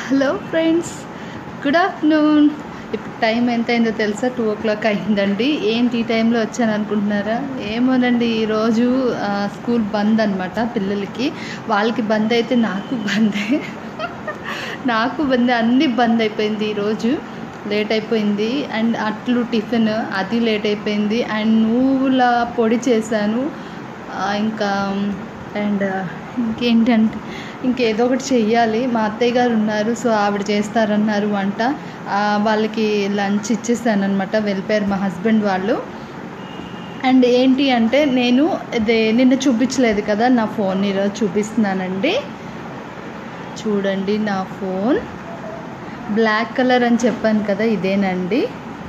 hello friends good afternoon ఇప్పుడు time ఎంత అయిందో తెలుసా టూ ఓ క్లాక్ అయిందండి ఏంటి ఈ టైంలో వచ్చాను అనుకుంటున్నారా ఏమోనండి ఈరోజు ఆ, స్కూల్ బంద్ అనమాట పిల్లలకి వాళ్ళకి బంద్ అయితే నాకు బందే నాకు బంద్ అన్నీ బంద్ అయిపోయింది ఈరోజు లేట్ అయిపోయింది అండ్ అట్లు టిఫిన్ అది లేట్ అయిపోయింది అండ్ నువ్వుల పొడి చేశాను ఆ, ఇంకా అండ్ ఇంకేంటంటే ఇంకేదో ఒకటి చెయ్యాలి మా అత్తయ్య గారు ఉన్నారు సో ఆవిడ చేస్తారన్నారు వంట ఆ, వాళ్ళకి లంచ్ ఇచ్చేసాను అనమాట వెళ్ళిపోయారు మా హస్బెండ్ వాళ్ళు అండ్ ఏంటి అంటే నేను అదే నిన్న చూపించలేదు కదా నా ఫోన్ ఈరోజు చూపిస్తున్నానండి చూడండి నా ఫోన్ బ్లాక్ కలర్ అని చెప్పాను కదా ఇదేనండి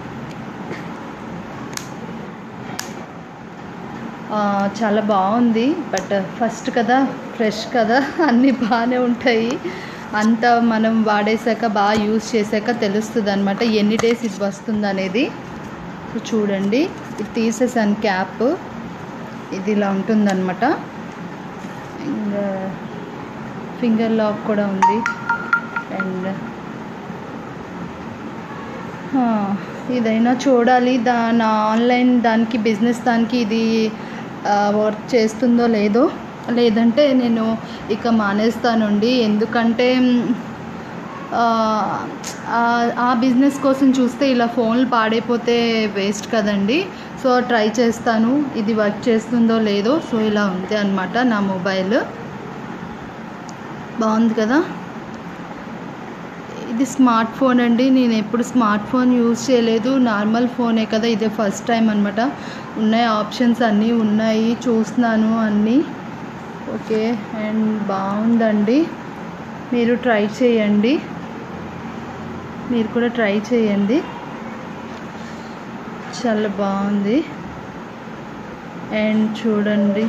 ఆ, చాలా బాగుంది బట్ ఫస్ట్ కదా ఫ్రెష్ కదా అన్నీ బాగానే ఉంటాయి అంతా మనం వాడేసాక బాగా యూస్ చేశాక తెలుస్తుంది అనమాట ఎన్ని డేస్ ఇది వస్తుంది అనేది సో చూడండి ఇది తీసేసాను క్యాప్ ఇది ఇలా ఉంటుందన్నమాట అండ్ ఫింగర్ లాక్ కూడా ఉంది అండ్ ఆ, ఇదైనా చూడాలి దా నా ఆన్లైన్ దానికి బిజినెస్ దానికి ఇది ఆ, వర్క్ చేస్తుందో లేదో లేదంటే నేను ఇక మానేస్తానండి ఎందుకంటే మ్, ఆ, ఆ- ఆ బిజినెస్ కోసం చూస్తే ఇలా ఫోన్లు పాడైపోతే వేస్ట్ కదండి సో ట్రై చేస్తాను ఇది వర్క్ చేస్తుందో లేదో సో ఇలా ఉంది అనమాట నా మొబైల్ బాగుంది కదా ఇది స్మార్ట్ ఫోన్ అండి నేను ఎప్పుడు స్మార్ట్ ఫోన్ యూజ్ చేయలేదు నార్మల్ ఫోనే కదా ఇదే ఫస్ట్ టైం అనమాట ఉన్నాయి ఆప్షన్స్ అన్నీ ఉన్నాయి చూస్తున్నాను అన్నీ ఓకే అండ్ బాగుందండి మీరు ట్రై చేయండి మీరు కూడా ట్రై చేయండి చాలా బాగుంది అండ్ చూడండి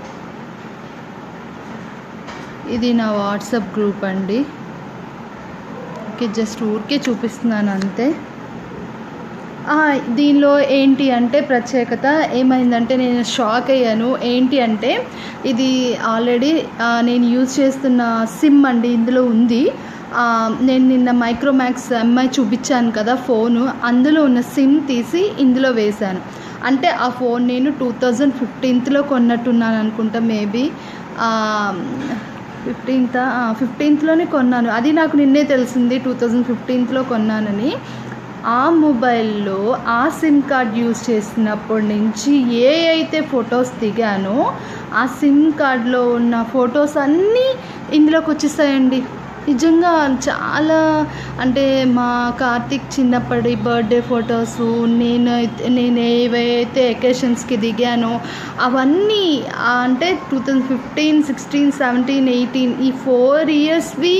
ఇది నా వాట్సాప్ గ్రూప్ అండి ఓకే జస్ట్ ఊరికే చూపిస్తున్నాను అంతే ఆ, దీనిలో ఏంటి అంటే ప్రత్యేకత ఏమైందంటే నేను షాక్ అయ్యాను ఏంటి అంటే ఇది ఆల్రెడీ ఆ, నేను యూజ్ చేస్తున్న సిమ్ అండి ఇందులో ఉంది ఆ, నేను నిన్న మైక్రోమాక్స్ అమ్మాయి చూపించాను కదా ఫోను అందులో ఉన్న సిమ్ తీసి ఇందులో వేశాను అంటే ఆ ఫోన్ నేను టూ థౌజండ్ ఫిఫ్టీన్త్లో కొన్నట్టున్నాను అనుకుంటా మేబీ ఫిఫ్టీన్త్ ఫిఫ్టీన్త్లోనే కొన్నాను అది నాకు నిన్నే తెలిసింది టూ థౌజండ్ ఫిఫ్టీన్త్లో కొన్నానని ఆ మొబైల్లో ఆ సిమ్ కార్డ్ యూజ్ చేసినప్పటి నుంచి ఏ అయితే ఫొటోస్ దిగానో ఆ సిమ్ కార్డ్లో ఉన్న ఫొటోస్ అన్నీ ఇందులోకి వచ్చేసాయండి నిజంగా చాలా అంటే మా కార్తిక్ చిన్నప్పటి బర్త్డే ఫొటోస్ నేను నేను ఏవైతే ఎకేషన్స్కి దిగానో అవన్నీ ఆ అంటే two thousand fifteen sixteen seventeen eighteen ఈ ఫోర్ ఇయర్స్వి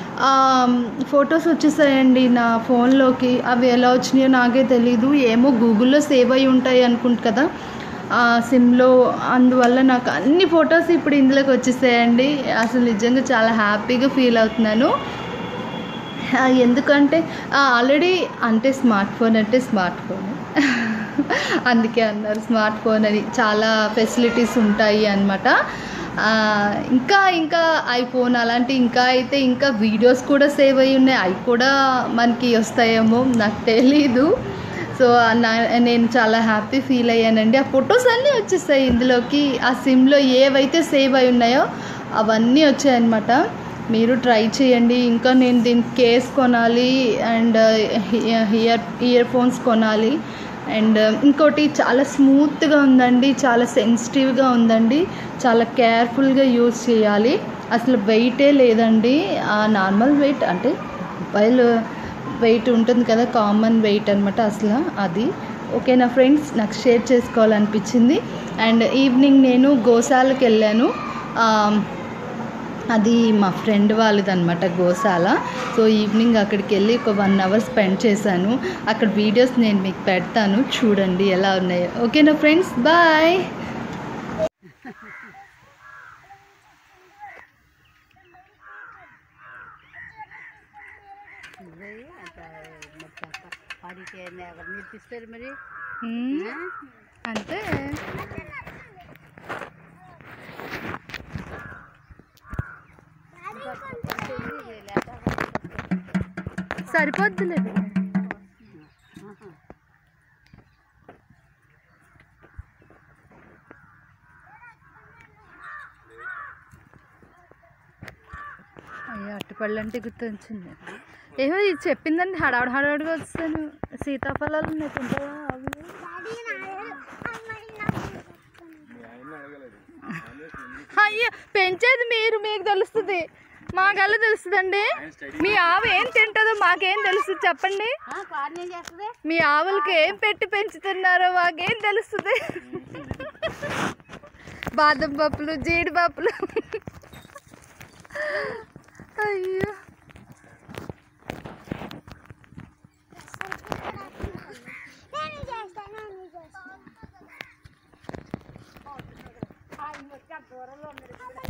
ఫొటోస్ వచ్చేసాయండి నా ఫోన్లోకి అవి ఎలా వచ్చినాయో నాకే తెలీదు ఏమో గూగుల్లో సేవ్ అయి ఉంటాయి అనుకుంటు కదా ఆ సిమ్లో అందువల్ల నాకు అన్ని ఫొటోస్ ఇప్పుడు ఇందులోకి వచ్చేసాయండి అసలు నిజంగా చాలా హ్యాపీగా ఫీల్ అవుతున్నాను ఆ, ఎందుకంటే ఆల్రెడీ అంటే స్మార్ట్ ఫోన్ అంటే స్మార్ట్ ఫోన్ అందుకే అన్నారు స్మార్ట్ ఫోన్ అని చాలా ఫెసిలిటీస్ ఉంటాయి అన్నమాట ఆ, ఇంకా ఇంకా ఐఫోన్ అలాంటి ఇంకా అయితే ఇంకా వీడియోస్ కూడా సేవ్ అయి ఉన్నాయి అవి కూడా మనకి వస్తాయేమో నాకు తెలీదు సో నా నేను చాలా హ్యాపీ ఫీల్ అయ్యానండి ఆ ఫొటోస్ అన్నీ వచ్చేస్తాయి ఇందులోకి ఆ సిమ్లో ఏవైతే సేవ్ అయి ఉన్నాయో అవన్నీ వచ్చాయన్నమాట మీరు ట్రై చేయండి ఇంకా నేను దీనికి కేస్ కొనాలి అండ్ ఇయర్ ఇయర్ ఫోన్స్ కొనాలి అండ్ ఇంకోటి చాలా స్మూత్గా ఉందండి చాలా సెన్సిటివ్గా ఉందండి చాలా కేర్ఫుల్గా యూస్ చేయాలి అసలు వెయిటే లేదండి నార్మల్ వెయిట్ అంటే మొబైల్ వెయిట్ ఉంటుంది కదా కామన్ వెయిట్ అనమాట అసలు అది ఓకేనా ఫ్రెండ్స్ నాకు షేర్ చేసుకోవాలనిపించింది అండ్ ఈవినింగ్ నేను గోశాలకు వెళ్ళాను ఆ, అది మా ఫ్రెండ్ వాళ్ళదనమాట గోశాల సో ఈవినింగ్ అక్కడికి వెళ్ళి ఒక వన్ అవర్ స్పెండ్ చేశాను అక్కడ వీడియోస్ నేను మీకు పెడతాను చూడండి ఎలా ఉన్నాయో ఓకేనా ఫ్రెండ్స్ బాయ్ పాడికి ఎవరు నేర్పిస్తారు మరి అంతే ఇంకా లేక సరిపోద్దులే అయ్యో అట్టుపళ్ళు అంటే గుర్తొచ్చింది ఏమో ఇది చెప్పిందండి హడావుడి హడావుడిగా వస్తాను సీతాఫలాలు ఉన్నాయి తింటావా అవి అయ్యో పెంచేది మీరు మీకు తెలుస్తుంది మాకల్లా తెలుస్తుందండి మీ ఆవు ఏం తింటుందో మాకేం తెలుస్తుంది చెప్పండి కార్న్ ఏం చేస్తుంది మీ ఆవులకి ఏం పెట్టి పెంచుతున్నారో మాకేం తెలుస్తుంది బాదం పప్పులు జీడిపప్పులు అయ్యో దూరంలో ఉంది